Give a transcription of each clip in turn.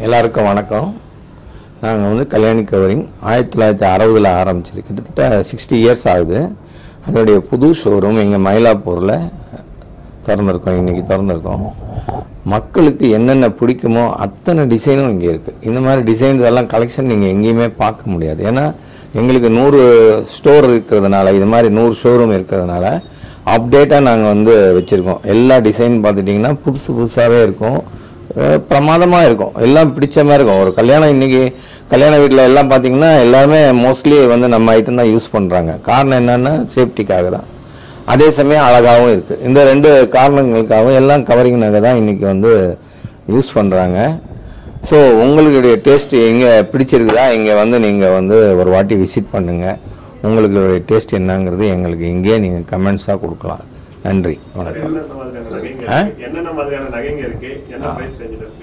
எல்லாருக்கும் வணக்கம் நாங்கள் வந்து கல்யாணி கவரிங் ஆயிரத்தி தொள்ளாயிரத்தி அறுபதில் ஆரம்பிச்சது கிட்டத்தட்ட சிக்ஸ்டி இயர்ஸ் ஆகுது அதோடைய புது ஷோரூம் எங்கள் மயிலாப்பூரில் திறந்துருக்கோம் இன்றைக்கி திறந்துருக்கோம் மக்களுக்கு என்னென்ன பிடிக்குமோ அத்தனை டிசைனும் இங்கே இருக்குது இந்த மாதிரி டிசைன்ஸ் எல்லாம் கலெக்ஷன் நீங்கள் எங்கேயுமே பார்க்க முடியாது ஏன்னா எங்களுக்கு நூறு ஸ்டோர் இருக்கிறதுனால இது மாதிரி நூறு ஷோரூம் இருக்கிறதுனால அப்டேட்டாக நாங்கள் வந்து வச்சுருக்கோம் எல்லா டிசைன் பார்த்துட்டிங்கன்னா புதுசு புதுசாகவே இருக்கும் அஹ் பிரமாதமா இருக்கும் எல்லாம் பிடிச்ச மாதிரி இருக்கும் ஒரு கல்யாணம் இன்னைக்கு கல்யாண வீட்டில் எல்லாம் பார்த்தீங்கன்னா எல்லாருமே மோஸ்ட்லி வந்து நம்ம ஐட்டம் தான் யூஸ் பண்ணுறாங்க காரணம் என்னன்னா சேஃப்டிக்காக தான் அதே சமயம் அழகாகவும் இருக்குது இந்த ரெண்டு காரணங்களுக்காகவும் எல்லாம் கவரிங் நகை தான் இன்னைக்கு வந்து யூஸ் பண்ணுறாங்க ஸோ உங்களுடைய டேஸ்ட் எங்கே பிடிச்சிருக்குதா இங்கே வந்து நீங்கள் வந்து ஒரு வாட்டி விசிட் பண்ணுங்கள் உங்களுடைய டேஸ்ட் என்னங்கிறது எங்களுக்கு இங்கேயே நீங்கள் கமெண்ட்ஸாக கொடுக்கலாம் நன்றி வணக்கம் என்னென்ன மாதிரியான நகைங்க ஆ? இருக்கு? என்னென்ன மாதிரியான நகைங்க இருக்கு என்ன பிரைஸ் ரேஞ்சில் இருக்கு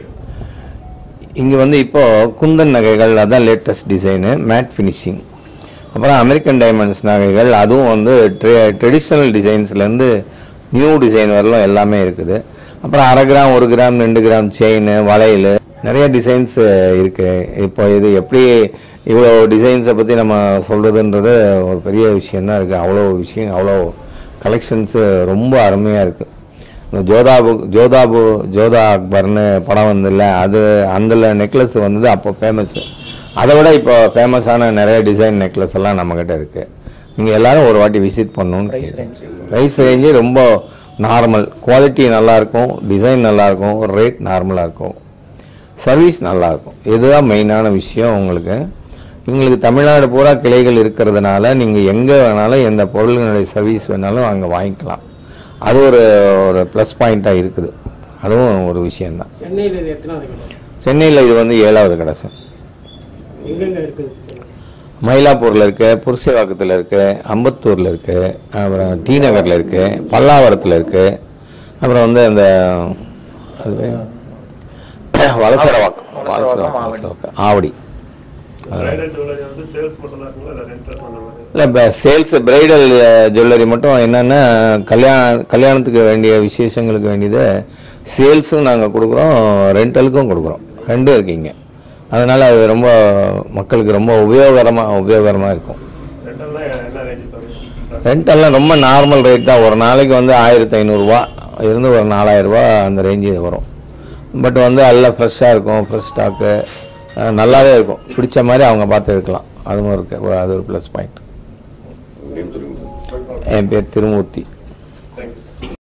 இங்கே வந்து இப்போ குந்தன் நகைகள் அதான் லேட்டஸ்ட் டிசைனு மேட் ஃபினிஷிங் அப்புறம் அமெரிக்கன் டைமண்ட்ஸ் நகைகள் அதுவும் வந்து ட்ரெடிஷ்னல் டிசைன்ஸ்லேருந்து நியூ டிசைன் வரலாம் எல்லாமே இருக்குது அப்புறம் அரை கிராம் ஒரு கிராம் ரெண்டு கிராம் செயின் வளையல் நிறைய டிசைன்ஸ் இருக்குது இப்போ இது எப்படி இவ்வளோ டிசைன்ஸை பற்றி நம்ம சொல்கிறதுன்றது ஒரு பெரிய விஷயந்தான் இருக்குது அவ்வளோ விஷயம் அவ்வளோ கலெக்ஷன்ஸு ரொம்ப அருமையாக இருக்குது இந்த ஜோதாபு ஜோதாபு ஜோதா அக்பர்னு படம் வந்ததில்ல அது அந்த நெக்லஸ் வந்தது அப்போ ஃபேமஸ்ஸு அதை விட இப்போ ஃபேமஸான நிறைய டிசைன் நெக்லஸ் எல்லாம் நம்மக்கிட்ட இருக்குது நீங்கள் எல்லாரும் ஒரு வாட்டி விசிட் பண்ணணும்னு ப்ரைஸ் ரேஞ்சு ரொம்ப நார்மல் குவாலிட்டி நல்லாயிருக்கும் டிசைன் நல்லாயிருக்கும் ரேட் நார்மலாக இருக்கும் சர்வீஸ் நல்லாயிருக்கும் இதுதான் மெயினான விஷயம் உங்களுக்கு உங்களுக்கு தமிழ்நாடு பூரா கிளைகள் இருக்கிறதுனால நீங்கள் எங்கே வேணாலும் எந்த பொருள்களுடைய சர்வீஸ் வேணாலும் அங்கே வாங்கிக்கலாம் அது ஒரு ஒரு ப்ளஸ் பாயிண்ட்டாக இருக்குது அதுவும் ஒரு விஷயந்தான் சென்னையில் இது எத்தனாவது கடை சென்னையில் இது வந்து ஏழாவது கடை சார் எங்கெங்க இருக்குது மயிலாப்பூரில் இருக்கு புருஷவாக்கத்தில் இருக்கு அம்பத்தூரில் இருக்கு அப்புறம் டி நகரில் இருக்கு பல்லாவரத்தில் இருக்கு அப்புறம் வந்து அந்த அது பேர் வலசரவாக்கம் வலசரவாக்கம் வலசரவாக்கம் ஆவடி பிரைடல் ஜுவல்லரி வந்து சேல்ஸ் மட்டும் தான் இருக்குங்களா இல்லை ரெண்டல் அந்த மாதிரி இல்லை இப்போ சேல்ஸ் பிரைடல் ஜுவல்லரி மட்டும் என்னென்னா கல்யாண கல்யாணத்துக்கு வேண்டிய விசேஷங்களுக்கு வேண்டியது சேல்ஸும் நாங்கள் கொடுக்குறோம் ரெண்டலுக்கும் கொடுக்குறோம் ரெண்டும் இருக்கீங்க அதனால் அது ரொம்ப மக்களுக்கு ரொம்ப உபயோகரமாக உபயோகரமாக இருக்கும் ரெண்டல்லாம் என்ன ரேஞ்சு சொல்லுங்க ரெண்டெல்லாம் ரொம்ப நார்மல் ரேட் தான் ஒரு நாளைக்கு வந்து ஆயிரத்தி ஐநூறுரூவா இருந்து ஒரு நாலாயிரரூபா அந்த ரேஞ்சு வரும் பட் வந்து எல்லாம் ஃப்ரெஷ்ஷாக இருக்கும் ஃப்ரெஷ் ஸ்டாக்கு நல்லாவே இருக்கும் பிடிச்ச மாதிரி அவங்க பார்த்து எடுக்கலாம் அதுவும் இருக்குது அது ஒரு ப்ளஸ் பாயிண்ட் என் பேர் திருமூர்த்தி